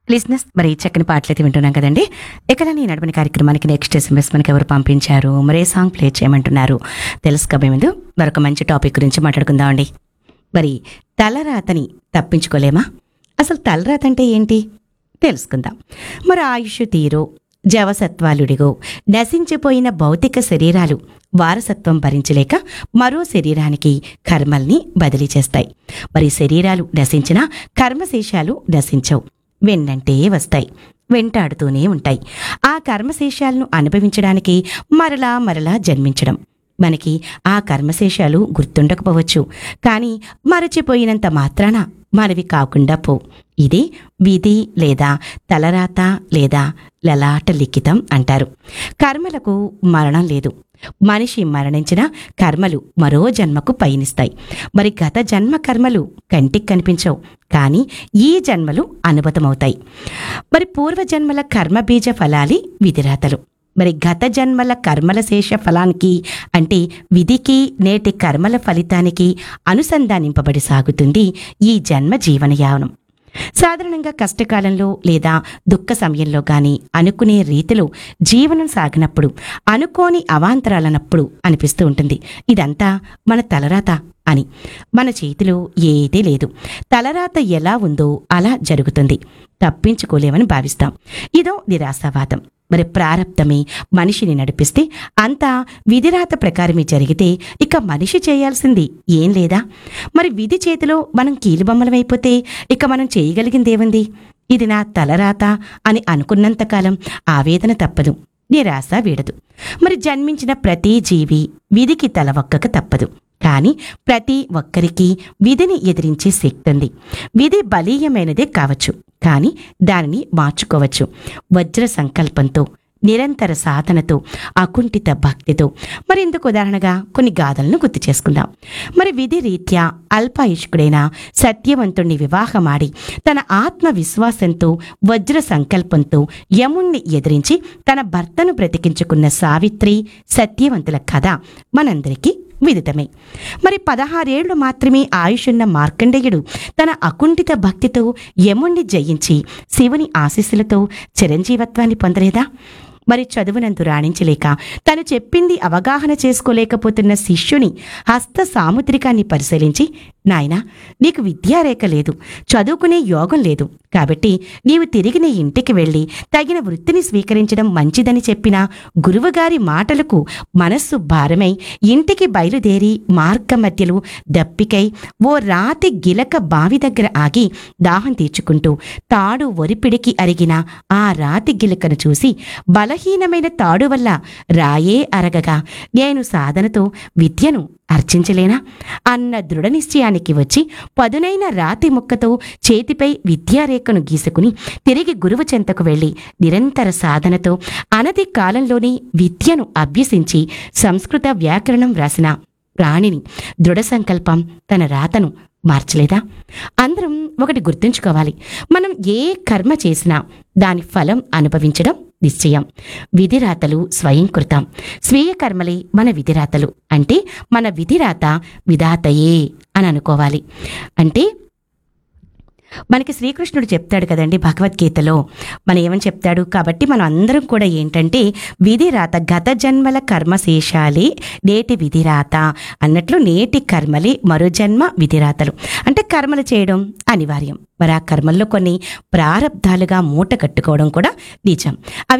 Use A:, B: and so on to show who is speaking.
A: లిజినెస్ మరి చక్కని పాటలు అయితే వింటున్నాం కదండి ఇక్కడ నీ నడపని కార్యక్రమానికి నెక్స్ట్ ఎస్ఎంఎస్ మనకి ఎవరు పంపించారు మరే సాంగ్ ప్లే చేయమంటున్నారు తెలుసుకోబోయే ముందు మరొక మంచి టాపిక్ గురించి మాట్లాడుకుందామండి మరి తలరాతని తప్పించుకోలేమా అసలు తలరాత అంటే ఏంటి తెలుసుకుందాం మరి ఆయుష్ తీరు జవసత్వాలుడిగో నశించిపోయిన భౌతిక శరీరాలు వారసత్వం భరించలేక మరో శరీరానికి కర్మల్ని బదిలీ చేస్తాయి మరి శరీరాలు నశించినా కర్మశేషాలు నశించవు వెన్నంటే వస్తాయి వెంటాడుతూనే ఉంటాయి ఆ కర్మశేషాలను అనుభవించడానికి మరలా మరలా జన్మించడం మనకి ఆ కర్మశేషాలు గుర్తుండకపోవచ్చు కానీ మరచిపోయినంత మాత్రాన మనవి కాకుండా పో ఇది విధి లేదా తలరాత లేదా లలాట లిఖితం అంటారు కర్మలకు మరణం లేదు మనిషి మరణించిన కర్మలు మరో జన్మకు పయనిస్తాయి మరి గత జన్మ కర్మలు కంటికి కనిపించవు కానీ ఈ జన్మలు అనుభతమవుతాయి మరి పూర్వజన్మల కర్మబీజ ఫలాలి విధిరాతలు మరి గత జన్మల కర్మల శేష ఫలానికి అంటే విధికి నేటి కర్మల ఫలితానికి అనుసంధానింపబడి సాగుతుంది ఈ జన్మ జీవనయానం సాధారణంగా కష్టకాలంలో లేదా దుఃఖ సమయంలో గాని అనుకునే రీతిలో జీవనం సాగినప్పుడు అనుకోని అవాంతరాలనప్పుడు అనిపిస్తూ ఉంటుంది ఇదంతా మన తలరాత అని మన చేతిలో ఏదీ లేదు తలరాత ఎలా ఉందో అలా జరుగుతుంది తప్పించుకోలేమని భావిస్తాం ఇదో నిరాశావాదం మరి ప్రారంధమే మనిషిని నడిపిస్తే అంతా విధిరాత ప్రకారమే జరిగితే ఇక మనిషి చేయాల్సింది ఏం లేదా మరి విధి చేతిలో మనం కీలుబొమ్మలమైపోతే ఇక మనం చేయగలిగిందేముంది ఇది నా తలరాత అని అనుకున్నంతకాలం ఆవేదన తప్పదు నిరాశ వీడదు మరి జన్మించిన ప్రతి జీవి విధికి తల ఒక్కక తప్పదు కానీ ప్రతి ఒక్కరికి విధిని ఎదిరించే శక్తి ఉంది విధి బలీయమైనదే కావచ్చు కానీ దానిని మార్చుకోవచ్చు వజ్ర సంకల్పంతో నిరంతర సాధనతో అకుంఠిత భక్తితో మరి ఇందుకు ఉదాహరణగా కొన్ని గాథలను గుర్తు చేసుకుందాం మరి విధి రీత్యా అల్పాయుష్కుడైన సత్యవంతుణ్ణి వివాహమాడి తన ఆత్మవిశ్వాసంతో వజ్ర సంకల్పంతో యముణ్ణి ఎదిరించి తన భర్తను బ్రతికించుకున్న సావిత్రి సత్యవంతుల కథ మనందరికీ విదితమే మరి పదహారేళ్లు మాత్రమే ఆయుషున్న మార్కండేయుడు తన అకుంఠిత భక్తితో యముణ్ణి జయించి శివుని ఆశీస్సులతో చిరంజీవత్వాన్ని పొందలేదా మరి చదువునందు రాణించలేక తను చెప్పింది అవగాహన చేసుకోలేకపోతున్న శిష్యుని హస్త సాముద్రికాన్ని పరిశీలించి నాయనా నీకు విద్యారేఖ లేదు చదువుకునే యోగం లేదు కాబట్టి నీవు తిరిగి నీ ఇంటికి వెళ్ళి తగిన వృత్తిని స్వీకరించడం మంచిదని చెప్పిన గురువుగారి మాటలకు మనస్సు భారమై ఇంటికి బయలుదేరి మార్గ మధ్యలో దప్పికై ఓ రాతి గిలక బావి దగ్గర ఆగి దాహం తీర్చుకుంటూ తాడు ఒరిపిడికి అరిగిన ఆ రాతి గిలకను చూసి బలహీనమైన తాడు వల్ల రాయే అరగగా నేను సాధనతో విద్యను అర్చించలేనా అన్న దృఢ నిశ్చయానికి వచ్చి పదునైన రాతి ముక్కతో చేతిపై విద్యారేఖను గీసుకుని తిరిగి గురువు చెంతకు వెళ్ళి నిరంతర సాధనతో అనతి కాలంలోనే విద్యను అభ్యసించి సంస్కృత వ్యాకరణం వ్రాసిన రాణిని దృఢ సంకల్పం తన రాతను మార్చలేదా అందరం ఒకటి గుర్తుంచుకోవాలి మనం ఏ కర్మ చేసినా దాని ఫలం అనుభవించడం నిశ్చయం విధిరాతలు స్వయంకృతం స్వీయ కర్మలే మన విధిరాతలు అంటే మన విధిరాత విధాతయే అని అనుకోవాలి అంటే మనకి శ్రీకృష్ణుడు చెప్తాడు కదండి భగవద్గీతలో మన ఏమని చెప్తాడు కాబట్టి మనం అందరం కూడా ఏంటంటే విధిరాత గత జన్మల కర్మశేషాలే నేటి విధిరాత అన్నట్లు నేటి కర్మలే మరో జన్మ విధిరాతలు అంటే కర్మలు చేయడం అనివార్యం మరి ఆ కర్మల్లో కొన్ని ప్రారంధాలుగా మూట కట్టుకోవడం కూడా నిజం అవి